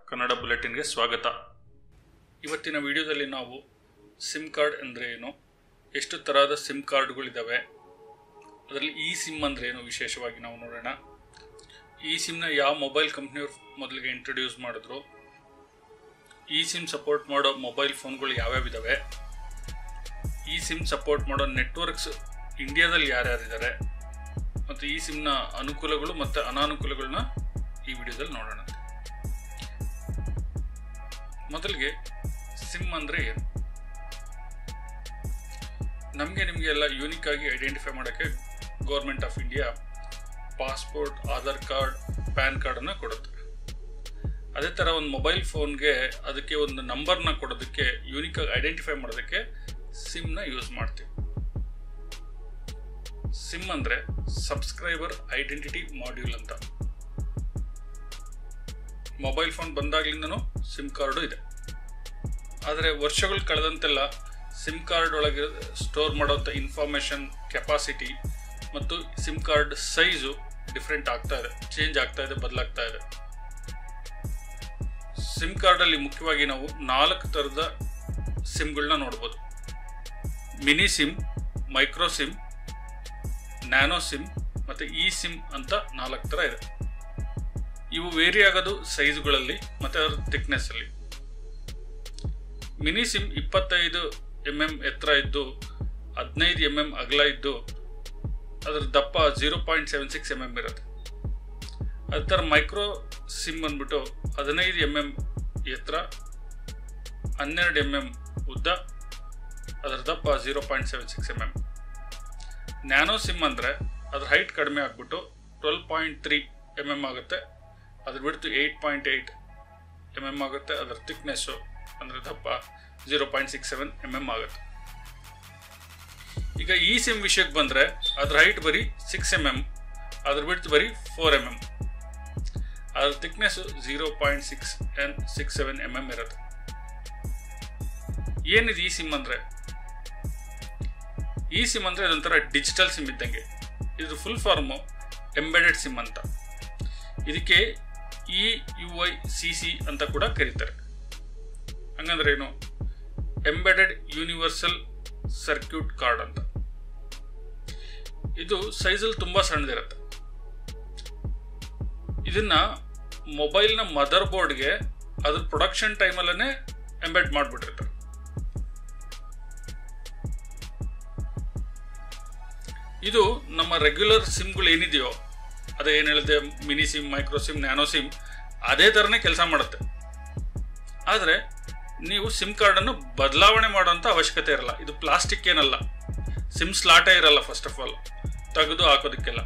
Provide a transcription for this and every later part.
ಕನ್ನಡ ಬುಲೆಟಿನ್ಗೆ ಸ್ವಾಗತ ಇವತ್ತಿನ ವಿಡಿಯೋದಲ್ಲಿ ನಾವು ಸಿಮ್ ಕಾರ್ಡ್ ಅಂದರೆ ಏನು ಎಷ್ಟು ತರಹದ ಸಿಮ್ ಕಾರ್ಡ್ಗಳಿದ್ದಾವೆ ಅದರಲ್ಲಿ ಇ ಸಿಮ್ ಅಂದರೆ ಏನು ವಿಶೇಷವಾಗಿ ನಾವು ನೋಡೋಣ ಈ ಸಿಮ್ನ ಯಾವ ಮೊಬೈಲ್ ಕಂಪ್ನಿಯವ್ರು ಮೊದಲಿಗೆ ಇಂಟ್ರೊಡ್ಯೂಸ್ ಮಾಡಿದ್ರು ಈ ಸಿಮ್ ಸಪೋರ್ಟ್ ಮಾಡೋ ಮೊಬೈಲ್ ಫೋನ್ಗಳು ಯಾವ್ಯಾವ ಇದ್ದಾವೆ ಈ ಸಿಮ್ ಸಪೋರ್ಟ್ ಮಾಡೋ ನೆಟ್ವರ್ಕ್ಸ್ ಇಂಡಿಯಾದಲ್ಲಿ ಯಾರ್ಯಾರಿದ್ದಾರೆ ಮತ್ತು ಈ ಸಿಮ್ನ ಅನುಕೂಲಗಳು ಮತ್ತು ಅನಾನುಕೂಲಗಳನ್ನ ಈ ವಿಡಿಯೋದಲ್ಲಿ ನೋಡೋಣ ಮೊದಲಿಗೆ ಸಿಮ್ ಅಂದರೆ ಏನು ನಮಗೆ ನಿಮಗೆ ಎಲ್ಲ ಯೂನಿಕ್ ಆಗಿ ಐಡೆಂಟಿಫೈ ಮಾಡೋಕ್ಕೆ government of India passport Aadhaar card pan ಕಾರ್ಡನ್ನು ಕೊಡುತ್ತೆ ಅದೇ ಥರ ಒಂದು ಮೊಬೈಲ್ ಫೋನ್ಗೆ ಅದಕ್ಕೆ ಒಂದು ನಂಬರ್ನ ಕೊಡೋದಕ್ಕೆ ಯೂನಿಕ್ ಆಗಿ ಐಡೆಂಟಿಫೈ ಮಾಡೋದಕ್ಕೆ ಸಿಮ್ನ ಯೂಸ್ ಮಾಡ್ತೀವಿ ಸಿಮ್ ಅಂದರೆ ಸಬ್ಸ್ಕ್ರೈಬರ್ ಐಡೆಂಟಿಟಿ ಮಾಡ್ಯೂಲ್ ಅಂತ ಮೊಬೈಲ್ ಫೋನ್ ಬಂದಾಗ್ಲಿಂದನೂ ಸಿಮ್ ಕಾರ್ಡು ಇದೆ ಆದರೆ ವರ್ಷಗಳು ಕಳೆದಂತೆಲ್ಲ ಸಿಮ್ ಕಾರ್ಡ್ ಒಳಗೆ ಸ್ಟೋರ್ ಮಾಡೋಂಥ ಇನ್ಫಾರ್ಮೇಷನ್ ಕೆಪಾಸಿಟಿ ಮತ್ತು ಸಿಮ್ ಕಾರ್ಡ್ ಸೈಜು ಡಿಫ್ರೆಂಟ್ ಆಗ್ತಾ ಇದೆ ಚೇಂಜ್ ಆಗ್ತಾ ಇದೆ ಬದಲಾಗ್ತಾ ಇದೆ ಸಿಮ್ ಕಾರ್ಡಲ್ಲಿ ಮುಖ್ಯವಾಗಿ ನಾವು ನಾಲ್ಕು ಥರದ ಸಿಮ್ಗಳನ್ನ ನೋಡ್ಬೋದು mini SIM micro SIM nano SIM ಮತ್ತು ಇ ಸಿಮ್ ಅಂತ ನಾಲ್ಕು ಥರ ಇದೆ ಇವು ವೇರಿ ಆಗೋದು ಸೈಜ್ಗಳಲ್ಲಿ ಮತ್ತು ಅದರ ಥಿಕ್ನೆಸ್ಸಲ್ಲಿ ಮಿನಿ ಸಿಮ್ ಇಪ್ಪತ್ತೈದು ಎಮ್ ಎಮ್ ಎತ್ತರ ಇದ್ದು ಹದಿನೈದು ಎಮ್ ಎಮ್ ಅಗಲ ಇದ್ದು ಅದರ ದಪ್ಪ zero point seven six M M ಇರುತ್ತೆ ಅದೇ ಥರ ಮೈಕ್ರೋ ಸಿಮ್ ಬಂದ್ಬಿಟ್ಟು ಹದಿನೈದು ಎಮ್ ಎಮ್ ಎತ್ತರ ಹನ್ನೆರಡು ಎಮ್ ಎಮ್ ಉದ್ದ ಅದರ ದಪ್ಪ zero point seven six M M nano SIM ಅಂದರೆ ಅದ್ರ ಹೈಟ್ ಕಡಿಮೆ ಆಗಿಬಿಟ್ಟು twelve point three M M ಆಗುತ್ತೆ ಅದ್ರ width eight point eight M M ಆಗುತ್ತೆ ಅದರ ಥಿಕ್ನೆಸ್ಸು ಅಂದರೆ ದಪ್ಪ zero point six seven M M ಆಗುತ್ತೆ ಈಗ ಈ ಸಿಮ್ ವಿಷಯಕ್ಕೆ ಬಂದರೆ ಅದ್ರ ಹೈಟ್ ಬರೀ ಸಿಕ್ಸ್ ಎಮ್ ಎಮ್ ಅದ್ರ ಬಿಡ್ತು ಬರೀ ಫೋರ್ ಎಮ್ ಎಮ್ ಅದ್ರ thickness zero point six N six seven M M ಇರುತ್ತೆ ಏನಿದೆ ಈ ಸಿಮ್ ಅಂದರೆ ಈ ಸಿಮ್ ಅಂದರೆ ಇದೊಂಥರ ಡಿಜಿಟಲ್ ಸಿಮ್ ಇದ್ದಂಗೆ ಇದು ಫುಲ್ ಫಾರ್ಮು ಎಂಬೆಡೆಡ್ ಸಿಮ್ ಅಂತ ಇದಕ್ಕೆ E U I C C ಅಂತ ಕೂಡ ಕರೀತಾರೆ ಹಂಗಂದ್ರೆ ಏನು ಎಂಬೆಡೆಡ್ ಯೂನಿವರ್ಸಲ್ ಸರ್ಕ್ಯೂಟ್ ಕಾರ್ಡ್ ಅಂತ ಇದು ಸೈಜಲ್ಲಿ ತುಂಬ ಸಣ್ಣದಿರುತ್ತೆ ಇದನ್ನ ಮೊಬೈಲ್ನ ಮದರ್ ಬೋರ್ಡ್ಗೆ ಅದ್ರ ಪ್ರೊಡಕ್ಷನ್ ಟೈಮಲ್ಲೇ ಎಂಬೆಡ್ ಮಾಡಿಬಿಟ್ಟಿರ್ತಾರೆ ಇದು ನಮ್ಮ ರೆಗ್ಯುಲರ್ ಸಿಮ್ಗಳು ಏನಿದೆಯೋ ಅದೇ ಏನು ಹೇಳಿದೆ mini SIM micro SIM nano SIM ಅದೇ ಥರನೇ ಕೆಲಸ ಮಾಡುತ್ತೆ ಆದರೆ ನೀವು ಸಿಮ್ ಕಾರ್ಡನ್ನು ಬದಲಾವಣೆ ಮಾಡೋಂಥ ಅವಶ್ಯಕತೆ ಇರಲ್ಲ ಇದು ಪ್ಲಾಸ್ಟಿಕ್ ಏನಲ್ಲ ಸಿಮ್ ಸ್ಲಾಟೇ ಇರಲ್ಲ ಫಸ್ಟ್ ಆಫ್ ಆಲ್ ತೆಗೆದು ಹಾಕೋದಕ್ಕೆಲ್ಲ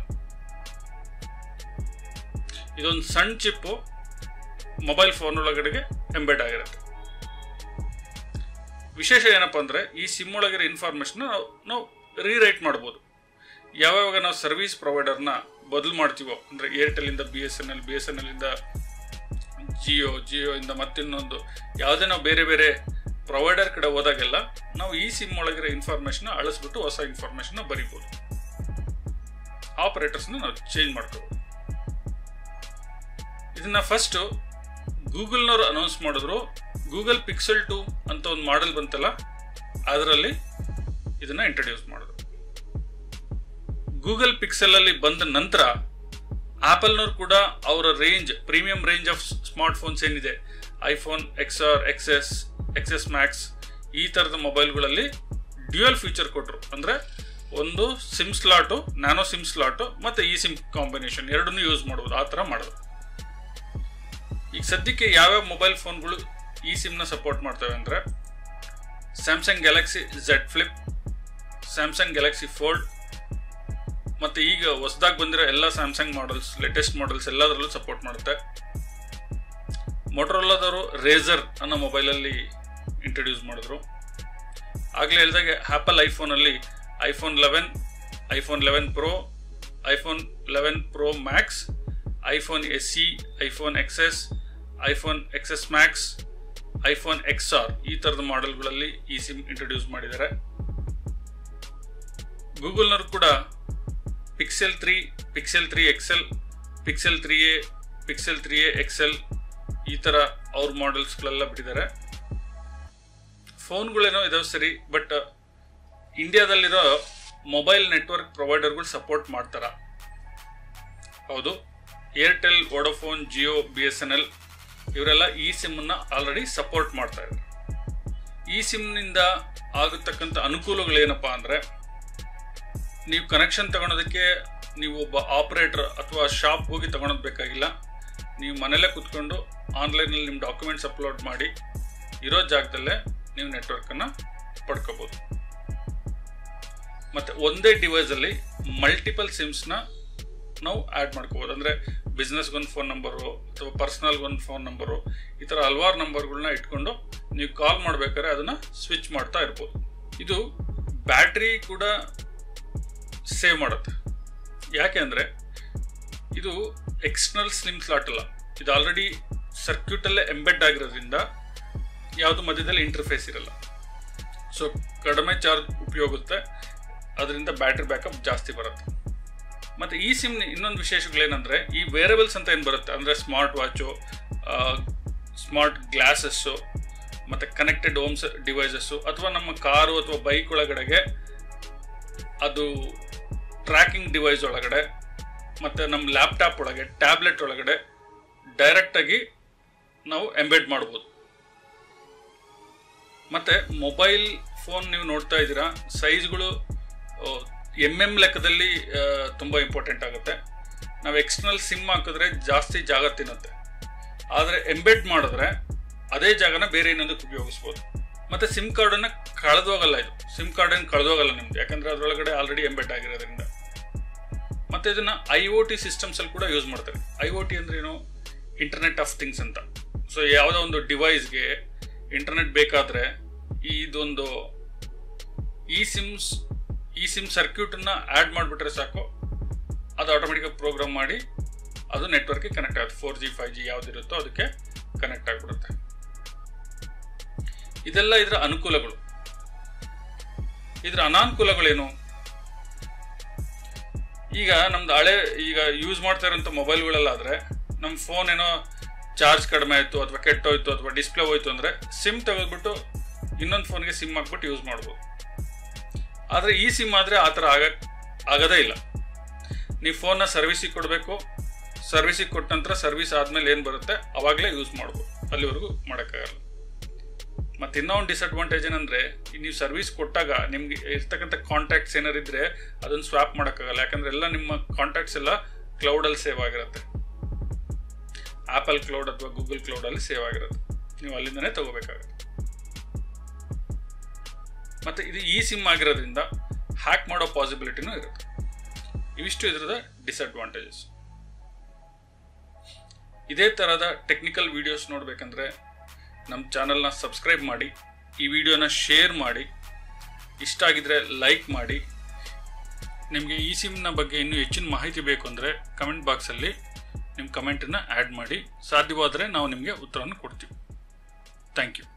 ಇದೊಂದು ಸಣ್ಣ ಚಿಪ್ಪು ಮೊಬೈಲ್ ಫೋನ್ ಒಳಗಡೆಗೆ ಎಂಬೆಡ್ ಆಗಿರುತ್ತೆ ವಿಶೇಷ ಏನಪ್ಪ ಅಂದರೆ ಈ ಸಿಮ್ ಒಳಗಿರೋ ಇನ್ಫಾರ್ಮೇಷನ್ ನಾವು ನಾವು ರೀರೈಟ್ ಮಾಡ್ಬೋದು ಯಾವಾಗ ನಾವು ಸರ್ವಿಸ್ ಪ್ರೊವೈಡರ್ನ ಬದಲು ಮಾಡ್ತೀವೋ ಅಂದರೆ ಏರ್ಟೆಲಿಂದ B S N L B S N ಎಲ್ಲಿಂದ ಜಿಯೋ ಜಿಯೋ ಇಂದ ಮತ್ತಿನ್ನೊಂದು ಯಾವುದೇ ನಾವು ಬೇರೆ ಬೇರೆ ಪ್ರೊವೈಡರ್ ಕಡೆ ಹೋದಾಗೆಲ್ಲ ನಾವು ಈ ಸಿಮ್ ಒಳಗಿರೋ ಇನ್ಫಾರ್ಮೇಷನ್ ಅಳಿಸ್ಬಿಟ್ಟು ಹೊಸ ಇನ್ಫಾರ್ಮೇಷನ್ನ ಬರಿಬೋದು ಆಪರೇಟರ್ಸ್ನ ನಾವು ಚೇಂಜ್ ಮಾಡ್ಕೋಬೋದು ಇದನ್ನ ಫಸ್ಟು ಗೂಗಲ್ನವ್ರು ಅನೌನ್ಸ್ ಮಾಡಿದ್ರು ಗೂಗಲ್ ಪಿಕ್ಸೆಲ್ ಟು ಅಂತ ಒಂದು ಮಾಡೆಲ್ ಬಂತಲ್ಲ ಅದರಲ್ಲಿ ಇದನ್ನ ಇಂಟ್ರಡ್ಯೂಸ್ ಮಾಡಿದ್ರು ಗೂಗಲ್ ಪಿಕ್ಸೆಲ್ ಅಲ್ಲಿ ಬಂದ ನಂತರ ಆಪಲ್ನವ್ರು ಕೂಡ ಅವರ range premium range of smart phones ಏನಿದೆ iPhone X R X S X S Max ಈ ಥರದ ಮೊಬೈಲ್ಗಳಲ್ಲಿ ಡ್ಯೂಯಲ್ ಫೀಚರ್ ಕೊಟ್ಟರು ಅಂದರೆ ಒಂದು SIM slot nano SIM slot ಮತ್ತು ಈ ಸಿಮ್ ಕಾಂಬಿನೇಷನ್ ಎರಡನ್ನೂ ಯೂಸ್ ಮಾಡ್ಬೋದು ಆ ಥರ ಮಾಡಿದ್ರು ಈಗ ಸದ್ಯಕ್ಕೆ ಯಾವ್ಯಾವ ಮೊಬೈಲ್ ಫೋನ್ಗಳು ಈ ಸಿಮ್ನ ಸಪೋರ್ಟ್ ಮಾಡ್ತವೆ ಅಂದರೆ Samsung Galaxy Z Flip Samsung Galaxy Fold ಮತ್ತು ಈಗ ಹೊಸದಾಗಿ ಬಂದಿರೋ ಎಲ್ಲ ಸ್ಯಾಮ್ಸಂಗ್ ಮಾಡಲ್ಸ್ ಲೇಟೆಸ್ಟ್ ಮಾಡಲ್ಸ್ ಎಲ್ಲದರಲ್ಲೂ ಸಪೋರ್ಟ್ ಮಾಡುತ್ತೆ ಮೊಟ್ರೋಲಾದವರು ರೇಸರ್ ಅನ್ನೋ ಮೊಬೈಲಲ್ಲಿ ಇಂಟ್ರಡ್ಯೂಸ್ ಮಾಡಿದ್ರು ಆಗಲೇ ಹೇಳಿದಾಗೆ ಆ್ಯಪಲ್ ಐಫೋನಲ್ಲಿ iPhone eleven iPhone eleven pro iPhone eleven pro max iPhone S E iPhone X S iPhone X S Max iPhone X R ಈ ಥರದ ಮಾಡೆಲ್ಗಳಲ್ಲಿ ಈ ಸಿಮ್ ಇಂಟ್ರೊಡ್ಯೂಸ್ ಮಾಡಿದ್ದಾರೆ ಗೂಗಲ್ನವರು ಕೂಡ Pixel three Pixel three XL pixel three A Pixel three A XL ಈ ಥರ ಅವ್ರ ಮಾಡೆಲ್ಸ್ಗಳೆಲ್ಲ ಬಿಟ್ಟಿದ್ದಾರೆ ಫೋನ್ಗಳೇನೋ ಇದಾವೆ ಸರಿ ಬಟ್ ಇಂಡಿಯಾದಲ್ಲಿರೋ ಮೊಬೈಲ್ ನೆಟ್ವರ್ಕ್ ಪ್ರೊವೈಡರ್ಗಳು ಸಪೋರ್ಟ್ ಮಾಡ್ತಾರ ಹೌದು Airtel Vodafone Jio B S N L ಇವರೆಲ್ಲ ಈ ಸಿಮ್ಮನ್ನು ಆಲ್ರೆಡಿ ಸಪೋರ್ಟ್ ಮಾಡ್ತಾ ಇದ್ದಾರೆ ಈ ಸಿಮ್ನಿಂದ ಆಗತಕ್ಕಂಥ ಅನುಕೂಲಗಳೇನಪ್ಪ ಅಂದರೆ ನೀವು ಕನೆಕ್ಷನ್ ತಗೊಳೋದಕ್ಕೆ ನೀವು ಒಬ್ಬ ಆಪರೇಟರ್ ಅಥವಾ ಶಾಪ್ ಹೋಗಿ ತಗೊಳೋದು ಬೇಕಾಗಿಲ್ಲ ನೀವು ಮನೇಲೇ ಕುತ್ಕೊಂಡು ಆನ್ಲೈನಲ್ಲಿ ನಿಮ್ಮ ಡಾಕ್ಯುಮೆಂಟ್ಸ್ ಅಪ್ಲೋಡ್ ಮಾಡಿ ಇರೋ ಜಾಗದಲ್ಲೇ ನೀವು ನೆಟ್ವರ್ಕನ್ನು ಪಡ್ಕೋಬೋದು ಮತ್ತು ಒಂದೇ ಡಿವೈಸಲ್ಲಿ ಮಲ್ಟಿಪಲ್ ಸಿಮ್ಸ್ನ ನಾವು ಆ್ಯಡ್ ಮಾಡ್ಕೋಬೋದು ಅಂದರೆ ಬಿಸ್ನೆಸ್ಗೊಂದು ಫೋನ್ ನಂಬರು ಅಥವಾ ಪರ್ಸ್ನಲ್ಗೊಂದು ಫೋನ್ ನಂಬರು ಈ ಥರ ಹಲವಾರು ನಂಬರ್ಗಳನ್ನ ಇಟ್ಕೊಂಡು ನೀವು ಕಾಲ್ ಮಾಡಬೇಕಾದ್ರೆ ಅದನ್ನು ಸ್ವಿಚ್ ಮಾಡ್ತಾ ಇರ್ಬೋದು ಇದು ಬ್ಯಾಟ್ರಿ ಕೂಡ ಸೇವ್ ಮಾಡುತ್ತೆ ಯಾಕೆ ಅಂದರೆ ಇದು ಎಕ್ಸ್ಟರ್ನಲ್ ಸ್ಲಿಮ್ ಸ್ಲಾಟ್ ಅಲ್ಲ ಇದು ಆಲ್ರೆಡಿ ಸರ್ಕ್ಯೂಟಲ್ಲೇ ಎಂಬೆಡ್ ಆಗಿರೋದ್ರಿಂದ ಯಾವುದು ಮಧ್ಯದಲ್ಲಿ ಇಂಟರ್ಫೇಸ್ ಇರಲ್ಲ ಸೊ ಕಡಿಮೆ ಚಾರ್ಜ್ ಉಪಯೋಗುತ್ತೆ ಅದರಿಂದ ಬ್ಯಾಟ್ರಿ ಬ್ಯಾಕಪ್ ಜಾಸ್ತಿ ಬರುತ್ತೆ ಮತ್ತು ಈ ಸಿಮ್ ಇನ್ನೊಂದು ವಿಶೇಷಗಳೇನೆಂದರೆ ಈ ವೇರಬಲ್ಸ್ ಅಂತ ಏನು ಬರುತ್ತೆ ಅಂದರೆ ಸ್ಮಾರ್ಟ್ ವಾಚು ಸ್ಮಾರ್ಟ್ ಗ್ಲಾಸಸ್ಸು ಮತ್ತು ಕನೆಕ್ಟೆಡ್ ಹೋಮ್ಸ್ ಡಿವೈಸಸ್ಸು ಅಥವಾ ನಮ್ಮ ಕಾರು ಅಥವಾ ಬೈಕ್ ಒಳಗಡೆಗೆ ಅದು ಟ್ರ್ಯಾಕಿಂಗ್ ಡಿವೈಸ್ ಒಳಗಡೆ ಮತ್ತು ನಮ್ಮ ಲ್ಯಾಪ್ಟಾಪ್ ಒಳಗೆ ಟ್ಯಾಬ್ಲೆಟ್ ಒಳಗಡೆ ಡೈರೆಕ್ಟಾಗಿ ನಾವು ಎಂಬೆಡ್ ಮಾಡ್ಬೋದು ಮತ್ತು ಮೊಬೈಲ್ ಫೋನ್ ನೀವು ನೋಡ್ತಾ ಇದ್ದೀರಾ ಸೈಜ್ಗಳು ಎಮ್ ಎಮ್ ಲೆಕ್ಕದಲ್ಲಿ ತುಂಬ ಇಂಪಾರ್ಟೆಂಟ್ ಆಗುತ್ತೆ ನಾವು ಎಕ್ಸ್ಟರ್ನಲ್ ಸಿಮ್ ಹಾಕಿದ್ರೆ ಜಾಸ್ತಿ ಜಾಗ ತಿನ್ನುತ್ತೆ ಆದರೆ ಎಂಬೆಡ್ ಮಾಡಿದ್ರೆ ಅದೇ ಜಾಗನ ಬೇರೆ ಇನ್ನೊಂದಕ್ಕೆ ಉಪಯೋಗಿಸ್ಬೋದು ಮತ್ತು ಸಿಮ್ ಕಾರ್ಡನ್ನು ಕಳೆದೋಗಲ್ಲ ಇದು ಸಿಮ್ ಕಾರ್ಡನ್ನು ಕಳೆದೋಗಲ್ಲ ನಿಮ್ದು ಯಾಕಂದರೆ ಅದರೊಳಗಡೆ ಆಲ್ರೆಡಿ ಎಂಬೆಡ್ ಆಗಿರೋದ್ರಿಂದ ಮತ್ತು ಇದನ್ನು ಐ ಒ ಟಿ ಸಿಸ್ಟಮ್ಸಲ್ಲಿ ಕೂಡ ಯೂಸ್ ಮಾಡ್ತಾರೆ ಐ ಒ ಟಿ ಅಂದ್ರೆ ಏನು ಇಂಟರ್ನೆಟ್ ಆಫ್ ಥಿಂಗ್ಸ್ ಅಂತ ಸೊ ಯಾವುದೋ ಒಂದು ಡಿವೈಸ್ಗೆ ಇಂಟರ್ನೆಟ್ ಬೇಕಾದರೆ ಇದೊಂದು ಈ ಸಿಮ್ಸ್ ಈ ಸಿಮ್ ಸರ್ಕ್ಯೂಟನ್ನು ಆ್ಯಡ್ ಮಾಡಿಬಿಟ್ರೆ ಸಾಕು ಅದು ಆಟೋಮೆಟಿಕಾಗಿ ಪ್ರೋಗ್ರಾಮ್ ಮಾಡಿ ಅದು ನೆಟ್ವರ್ಕ್ಗೆ ಕನೆಕ್ಟ್ ಆಗುತ್ತೆ ಫೋರ್ ಜಿ ಫೈವ್ ಜಿ ಯಾವುದಿರುತ್ತೋ ಅದಕ್ಕೆ ಕನೆಕ್ಟ್ ಆಗಿಬಿಡುತ್ತೆ ಇದೆಲ್ಲ ಇದರ ಅನುಕೂಲಗಳು ಇದರ ಅನಾನುಕೂಲಗಳೇನು ಈಗ ನಮ್ದು ಹಳೆ ಈಗ ಯೂಸ್ ಮಾಡ್ತಾ ಇರೋಂಥ ಮೊಬೈಲ್ಗಳಲ್ಲಾದರೆ ನಮ್ಮ ಫೋನ್ ಏನೋ ಚಾರ್ಜ್ ಕಡಿಮೆ ಆಯಿತು ಅಥವಾ ಕೆಟ್ಟೋಯ್ತು ಅಥವಾ ಡಿಸ್ಪ್ಲೇ ಹೋಯ್ತು ಅಂದರೆ ಸಿಮ್ ತೆಗೆದ್ಬಿಟ್ಟು ಇನ್ನೊಂದು ಫೋನ್ಗೆ ಸಿಮ್ ಹಾಕ್ಬಿಟ್ಟು ಯೂಸ್ ಮಾಡ್ಬೋದು ಆದರೆ ಈ ಸಿಮ್ ಆದರೆ ಆ ಥರ ಆಗ ಆಗೋದೇ ಇಲ್ಲ ನೀವು ಫೋನ್ನ ಸರ್ವಿಸಿಗೆ ಕೊಡಬೇಕು ಸರ್ವಿಸಿಗೆ ಕೊಟ್ಟ ನಂತರ ಸರ್ವಿಸ್ ಆದಮೇಲೆ ಏನು ಬರುತ್ತೆ ಅವಾಗಲೇ ಯೂಸ್ ಮಾಡ್ಬೋದು ಅಲ್ಲಿವರೆಗೂ ಮಾಡೋಕ್ಕಾಗಲ್ಲ ಮತ್ತು ಇನ್ನೂ ಒಂದು ಡಿಸಡ್ವಾಂಟೇಜ್ ಏನಂದರೆ ನೀವು ಸರ್ವಿಸ್ ಕೊಟ್ಟಾಗ ನಿಮಗೆ ಇರ್ತಕ್ಕಂಥ ಕಾಂಟ್ಯಾಕ್ಟ್ಸ್ ಏನಾರು ಇದ್ದರೆ ಅದನ್ನು ಸ್ವಾಪ್ ಮಾಡೋಕ್ಕಾಗಲ್ಲ ಯಾಕಂದರೆ ಎಲ್ಲ ನಿಮ್ಮ ಕಾಂಟ್ಯಾಕ್ಟ್ಸ್ ಎಲ್ಲ ಕ್ಲೌಡಲ್ಲಿ ಸೇವ್ ಆಗಿರುತ್ತೆ ಆ್ಯಪಲ್ ಕ್ಲೌಡ್ ಅಥವಾ ಗೂಗಲ್ ಕ್ಲೌಡಲ್ಲಿ ಸೇವ್ ಆಗಿರುತ್ತೆ ನೀವು ಅಲ್ಲಿಂದನೇ ತಗೋಬೇಕಾಗುತ್ತೆ ಮತ್ತು ಇದು ಈ ಸಿಮ್ ಆಗಿರೋದ್ರಿಂದ ಹ್ಯಾಕ್ ಮಾಡೋ ಪಾಸಿಬಿಲಿಟಿನೂ ಇರುತ್ತೆ ಇವಿಷ್ಟು ಇದರದ ಡಿಸಡ್ವಾಂಟೇಜಸ್ ಇದೇ ಥರದ ಟೆಕ್ನಿಕಲ್ ವಿಡಿಯೋಸ್ ನೋಡಬೇಕಂದ್ರೆ ನಮ್ಮ ಚಾನಲ್ನ ಸಬ್ಸ್ಕ್ರೈಬ್ ಮಾಡಿ ಈ ವಿಡಿಯೋನ ಶೇರ್ ಮಾಡಿ ಇಷ್ಟ ಆಗಿದ್ರೆ ಲೈಕ್ ಮಾಡಿ ನಿಮಗೆ ಈ ಸಿಮ್ನ ಬಗ್ಗೆ ಇನ್ನೂ ಹೆಚ್ಚಿನ ಮಾಹಿತಿ ಬೇಕು ಅಂದರೆ ಕಮೆಂಟ್ ಬಾಕ್ಸಲ್ಲಿ ನಿಮ್ಮ ಕಮೆಂಟನ್ನು ಆ್ಯಡ್ ಮಾಡಿ ಸಾಧ್ಯವಾದರೆ ನಾವು ನಿಮಗೆ ಉತ್ತರವನ್ನು ಕೊಡ್ತೀವಿ ಥ್ಯಾಂಕ್ ಯು